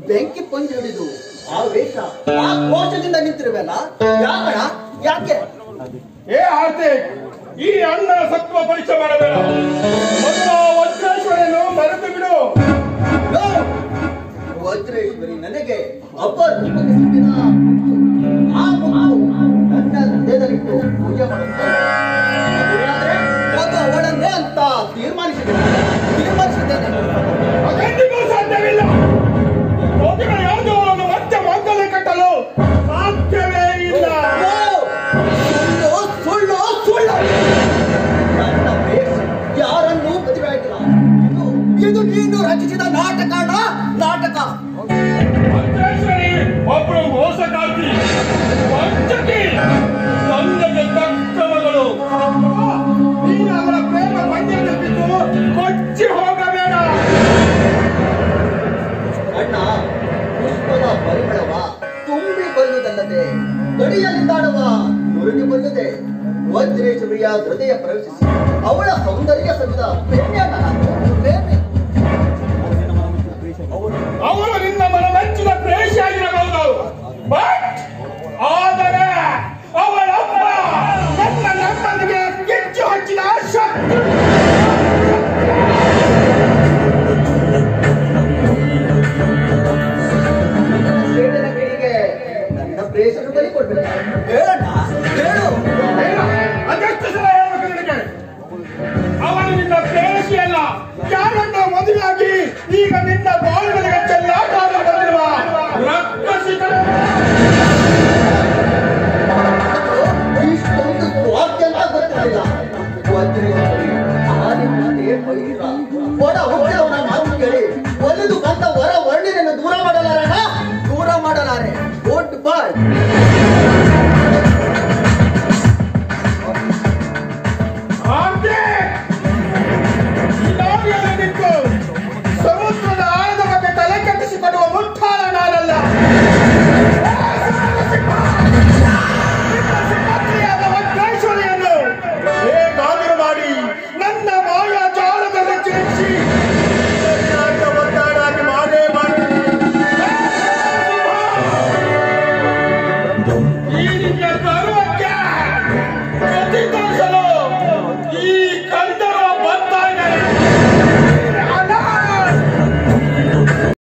ಬೆಂಕಿ ಪಂಜು ಹಿಡಿದು ಆ ವೇಷ ಆ ಕೋಶದಿಂದ ನಿಂತಿರುವೆಲ್ಲ ಯಾಕಣ ಯಾಕೆ ಏ ಆರ್ತಿ ಈ ಅಣ್ಣನ ಸತ್ವ ಪರೀಕ್ಷೆ ಮಾಡಬೇಡ ಮೊದಲು ಆ ವಜ್ರೇಶ್ವರನು ಮರೆತು ಬಿಡು ನೋ! ವಜ್ರೇಶ್ವರಿ ನನಗೆ ಅಪರೂಪಕ್ಕೆ ಸಿಕ್ಕಿದ ಆ ಮುಖವು ನನ್ನ ಹೃದಯದಲ್ಲಿಟ್ಟು ಪೂಜೆ ಮಾಡುತ್ತೇನೆ ಅದೇನಾದ್ರೆ ಅದು ಅವಳನ್ನೇ ಅಂತ ತೀರ್ಮಾನಿಸಿದ್ದೇನೆ ತೀರ್ಮಾನಿಸಿದ್ದೇನೆ ಖಂಡಿತೂ ಸಾಧ್ಯವಿಲ್ಲ ಹೋಗಿನ ಯಾವುದೋ ಒಂದು ಮತ್ತೆ ಮಾಂಗಲ್ಯ ಕಟ್ಟಲು ಸಾಧ್ಯವೇ ಇಲ್ಲ ಸುಳ್ಳು ಸುಳ್ಳು ಸುಳ್ಳು ನನ್ನ ವೇಷ ಯಾರನ್ನೂ ಮದುವೆ ಆಗಿಲ್ಲ ಇದು ಇದು ನೀನು ರಚಿಸಿದ ನಾಟಕ ಅಣ್ಣ, ನಾಟಕ ವಜ್ರೇಶ್ವರಿ ಒಬ್ಬಳು ಮೋಸಗಾರ್ತಿ ವಂಚಕಿ ತಂದೆಗೆ ತಕ್ಕ ಮಗಳು ನೀನು ಅವಳ ಪ್ರೇಮ ಪಂದ್ಯದಲ್ಲಿ ಬಿದ್ದು ಕೊಚ್ಚಿ ಹೋಗಬೇಡ ಅಣ್ಣ ಪುಷ್ಪದ ಪರಿಮಳವ ತುಂಬಿ ಬಲ್ಲುದಲ್ಲದೆ ಗಡಿಯಲ್ಲಿದ್ದಾಡುವ ನುರುಗಿ ಬಲ್ಲದೆ ವಜ್ರೇಶ್ವರಿಯ ಹೃದಯ ಪ್ರವೇಶಿಸಿ ಅವಳ ಸೌಂದರ್ಯ ಸವಿದ ಪ್ರೇಮ್ಯ ನನ್ನ